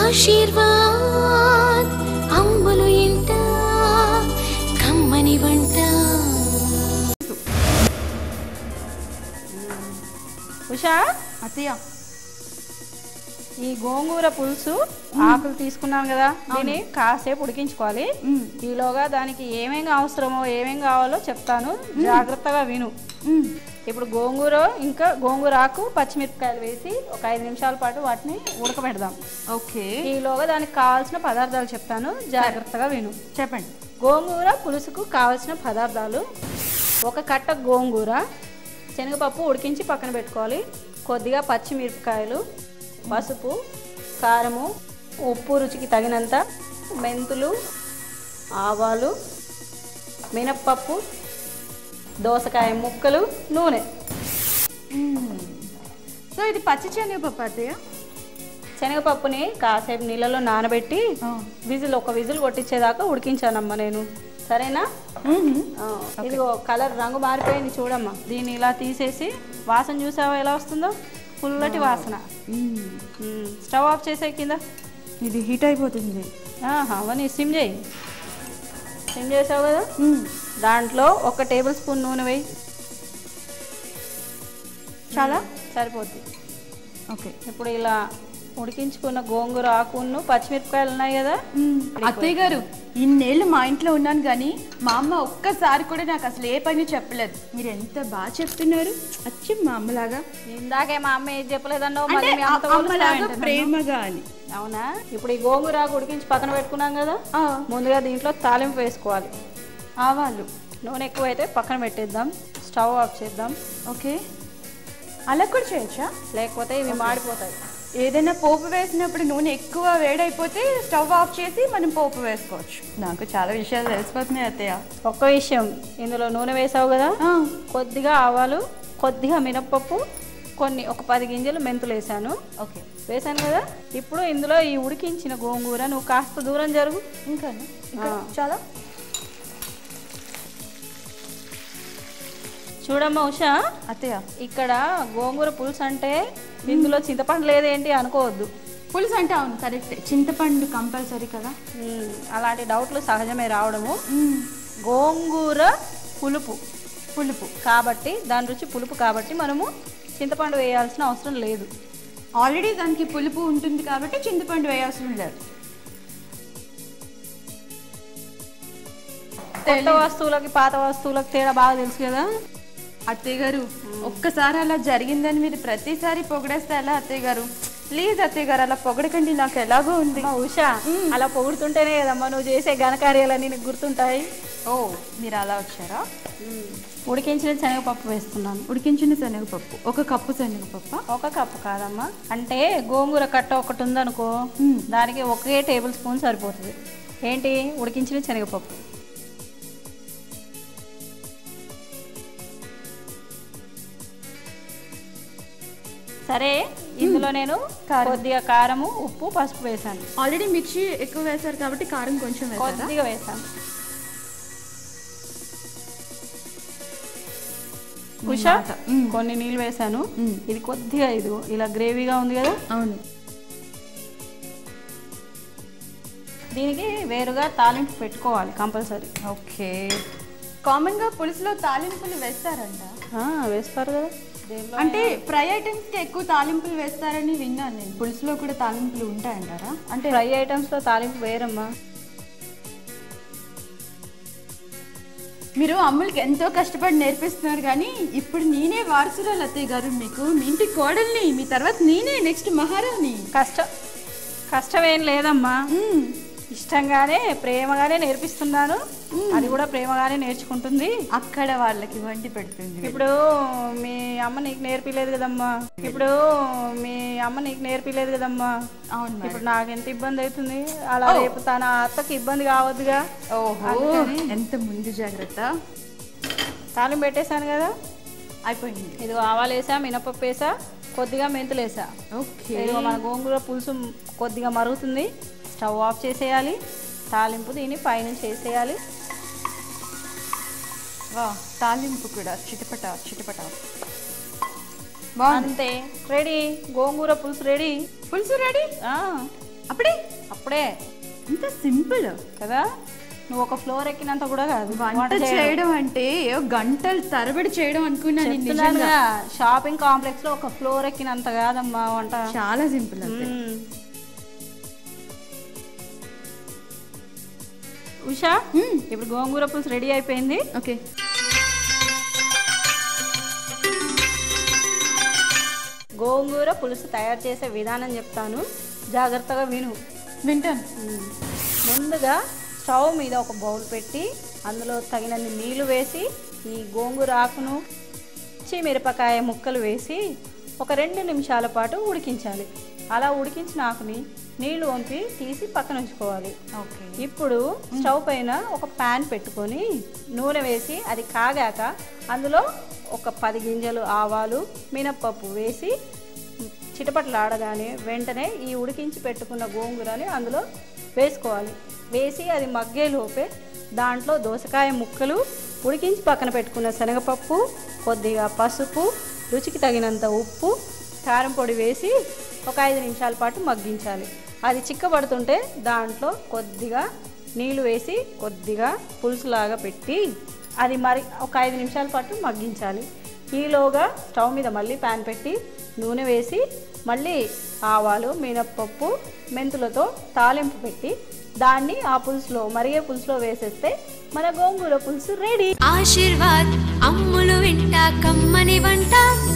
ఆశీర్వాద్ అమ్ములు ఇంట కమ్మని వంట ఉషా అత్తయ్య ఈ గోంగూర పులుసు ఆకులు తీసుకున్నాం కదా దీన్ని కాసేపు ఉడికించుకోవాలి మ్మ్. ఈలోగా దానికి ఏమేమి అవసరమో ఏమేం కావాలో చెప్తాను జాగ్రత్తగా విను మ్మ్. ఇప్పుడు గోంగూర ఇంకా గోంగూర ఆకు పచ్చిమిరపకాయలు వేసి ఒక ఐదు నిమిషాల పాటు వాటిని ఉడకబెడదాం ఓకే ఈలోగా దానికి కావాల్సిన పదార్థాలు చెప్తాను జాగ్రత్తగా విను చెప్పండి గోంగూర పులుసుకు కావాల్సిన పదార్థాలు ఒక కట్ట గోంగూర శనగపప్పు ఉడికించి పక్కన పెట్టుకోవాలి కొద్దిగా పచ్చిమిరపకాయలు పసుపు కారము ఉప్పు రుచికి తగినంత మెంతులు ఆవాలు మినప్పప్పు దోసకాయ ముక్కలు నూనె సో ఇది పచ్చి శనగపప్పు అత్తయ్య శనగపప్పుని కాసేపు నీళ్ళలో నానబెట్టి విజిల్ ఒక విజిల్ కొట్టించేదాకా ఉడికించానమ్మా నేను సరేనా ఆ, ఇదిగో కలర్ రంగు మారిపోయింది చూడమ్మా దీన్ని ఇలా తీసేసి వాసన చూసావా ఎలా వస్తుందో పుల్లటి వాసన మ్మ్. స్టవ్ ఆఫ్ చేసే కింద ఇది హీట్ అయిపోతుంది ఆహా, అవన్నీ సిమ్ చేయి సిమ్ చేసావు కదా దాంట్లో ఒక టేబుల్ స్పూన్ నూనె వేయి చాలా సరిపోద్ది ఓకే ఇప్పుడు ఇలా ఉడికించుకున్న గోంగూర ఆకును పచ్చిమిరపకాయలు ఉన్నాయి కదా అత్తయ్య గారు ఇన్నేళ్ళు మా ఇంట్లో ఉన్నాను కానీ మా అమ్మ ఒక్కసారి కూడా నాకు అసలు ఏ పని చెప్పలేదు మీరు ఎంత బాగా చెప్తున్నారు అచ్చి మా అమ్మలాగా ఇందాకే మా అమ్మ ఏది చెప్పలేదన్నో అంటే మళ్ళీ మీ అమ్మతో అమ్మలాగా పోలుస్తావేంటి నన్ను? ప్రేమగా అని అవునా ఇప్పుడు ఈ గోంగూర ఆకు ఉడికించి పక్కన పెట్టుకున్నాం కదా ఆ, ముందుగా దీంట్లో తాలింపు వేసుకోవాలి ఆవాలు నూనె ఎక్కువైతే పక్కన పెట్టేద్దాం స్టవ్ ఆఫ్ చేద్దాం ఓకే అలా కూడా చేయొచ్చా లేకపోతే ఇవి మాడిపోతాయి ఏదైనా పోపు వేసినప్పుడు నూనె ఎక్కువ వేడైపోతే స్టవ్ ఆఫ్ చేసి మనం పోపు వేసుకోవచ్చు నాకు చాలా విషయాలు తెలిసిపోతున్నాయి అత్తయ్య ఒక్క విషయం ఇందులో నూనె వేసావు కదా ఆ, కొద్దిగా ఆవాలు కొద్దిగా మినప్పప్పు కొన్ని ఒక పది గింజలు మెంతులు వేసాను ఓకే వేసాను కదా ఇప్పుడు ఇందులో ఈ ఉడికించిన గోంగూర నువ్వు కాస్త దూరం జరుగు ఇంకా ఇంకా ఆ. చాలా చూడమ్మా ఉషా అత్తయ్య ఇక్కడ గోంగూర పులుసు అంటే ఇందులో చింతపండు లేదేంటి అనుకోవద్దు పులుసు అంటే అవును కరెక్ట్ చింతపండు కంపల్సరీ కదా ఉమ్, అలాంటి డౌట్లు సహజమే రావడము గోంగూర పులుపు పులుపు కాబట్టి దాని రుచి పులుపు కాబట్టి మనము చింతపండు వేయాల్సిన అవసరం లేదు ఆల్రెడీ దానికి పులుపు ఉంటుంది కాబట్టి చింతపండు వేయాల్సిన లేదు కొత్త వస్తువులకి పాత వస్తువులకి తేడా బాగా తెలుసు కదా అత్తయ్య గారు ఒక్కసారి అలా జరిగిందని మీరు ప్రతిసారి పొగిడేస్తే ఎలా అత్తయ్య గారు ప్లీజ్ అత్తయ్య గారు అలా పొగడకండి నాకు ఎలాగో ఉంది అమ్మా ఉషా అలా పొగుడుతుంటేనే కదమ్మా నువ్వు చేసే ఘనకార్యాలన్నీ నీకు గుర్తుంటాయి ఓ మీరు అలా వచ్చారా ఉడికించిన శనగపప్పు వేస్తున్నాను ఉడికించిన శనగపప్పు ఒక కప్పు శనగపప్పు ఒక కప్పు కాదమ్మా అంటే గోంగూర కట్ట ఒకటి ఉందనుకో మ్మ్. దానికి ఒకే టేబుల్ స్పూన్ సరిపోతుంది ఏంటి ఉడికించిన శనగపప్పు సరే ఇందులో నేను కారం. కొద్దిగా కారము ఉప్పు పసుపు వేసాను ఆల్రెడీ మిర్చి ఎక్కువ వేశారు కాబట్టి కారం కొంచెం వేశారా కొద్దిగా వేసాను ఉషా మాట. మ్మ్. కొన్ని నీళ్ళు వేసాను మ్మ్. ఇది కొద్దిగా ఇది ఇలా గ్రేవీగా ఉంది కదా అవును దీనికి వేరుగా తాలింపు పెట్టుకోవాలి కంపల్సరీ ఓకే కామన్ గా పులుసులో తాలింపులు వేస్తారంట వేస్తారు కదా దేనిలో అంటే ఫ్రై ఐటమ్స్ కి ఎక్కువ తాలింపులు వేస్తారని విన్నాను నేను పులుసులో కూడా తాలింపులు ఉంటాయంటారా అంటే ఫ్రై ఐటమ్స్లో తాలింపు వేరమ్మా మీరు అమ్ములకి ఎంతో కష్టపడి నేర్పిస్తున్నారు కానీ ఇప్పుడు నేనే వారసురాలు అత్తయ్య గారు మీకు మీ ఇంటి కోడల్ని మీ తర్వాత నేనే నెక్స్ట్ మహారాణి కష్టం కష్టమేం లేదమ్మా మ్మ్. ఇష్టంగానే ప్రేమగానే నేర్పిస్తున్నాను అది కూడా ప్రేమగానే నేర్చుకుంటుంది అక్కడ వాళ్ళకి వండి పెడుతుంది ఇప్పుడు మీ అమ్మ నీకు నేర్పిలేదు కదమ్మా ఇప్పుడు మీ అమ్మ నీకు నేర్పిలేదు కదమ్మా అవును మేడం. ఇప్పుడు నాకు ఎంత ఇబ్బంది అవుతుంది అలా రేపు తన అత్తకి ఇబ్బంది కావద్దుగా ఓహో అందుకని. ఎంత ముందు జాగ్రత్త తాలింపు పెట్టేశాను కదా అయిపోయింది ఇది ఆవాలు వేసా మినపప్పు వేసా కొద్దిగా మెంతులు వేసా ఓకే ఇదిగో మన గోంగూర పులుసు కొద్దిగా మరుగుతుంది స్టవ్ ఆఫ్ చేసేయాలి తాలింపు దీన్ని పైనుంచి వేసేయాలి వా తాలింపు కూడా చిటపట చిటపట బాగుంది అంతే రెడీ గోంగూర పులుసు రెడీ పులుసు రెడీ ఆ, అప్పుడే అప్పుడే ఇంత సింపుల్ కదా నువ్వు ఒక ఫ్లోర్ ఎక్కినంత కూడా కాదు వంట చేయడం అంటే ఏవో గంటలు తరబడి చేయడం అనుకున్నాను నేను నిజంగా చెప్తున్నానుగా షాపింగ్ కాంప్లెక్స్ లో ఒక ఫ్లోర్ ఎక్కినంత కాదమ్మా వంట చాలా సింపుల్ అంతే మ్మ్. ఉషా ఇప్పుడు గోంగూర పులుసు రెడీ అయిపోయింది ఓకే గోంగూర పులుసు తయారు చేసే విధానం చెప్తాను జాగ్రత్తగా విను వింటాను ముందుగా స్టవ్ మీద ఒక బౌల్ పెట్టి అందులో తగినన్ని నీళ్లు వేసి ఈ గోంగూర ఆకును మిరపకాయ ముక్కలు వేసి ఒక రెండు నిమిషాల పాటు ఉడికించాలి అలా ఉడికించిన ఆకుని నీళ్లు వంపి తీసి పక్కన ఉంచుకోవాలి ఓకే ఇప్పుడు స్టవ్ పైన ఒక ప్యాన్ పెట్టుకొని నూనె వేసి అది కాగాక అందులో ఒక పది గింజలు ఆవాలు మినప్పప్పు వేసి చిటపటలాడగానే వెంటనే ఈ ఉడికించి పెట్టుకున్న గోంగూరని అందులో వేసుకోవాలి వేసి అది మగ్గేలోపే దాంట్లో దోసకాయ ముక్కలు ఉడికించి పక్కన పెట్టుకున్న శనగపప్పు కొద్దిగా పసుపు రుచికి తగినంత ఉప్పు కారం పొడి వేసి ఒక ఐదు నిమిషాల పాటు మగ్గించాలి అది చిక్కబడుతుంటే దాంట్లో కొద్దిగా నీళ్లు వేసి కొద్దిగా పులుసులాగా పెట్టి అది మరి ఒక ఐదు నిమిషాల పాటు మగ్గించాలి ఈలోగా స్టవ్ మీద మళ్ళీ ప్యాన్ పెట్టి నూనె వేసి మళ్ళీ ఆవాలు మినప్పప్పు మెంతులతో తాలింపు పెట్టి దాన్ని ఆ పులుసులో మరిగే పులుసులో వేసేస్తే మన గోంగూర పులుసు రెడీ ఆశీర్వాద్ అమ్ములు వింట కమ్మని వంట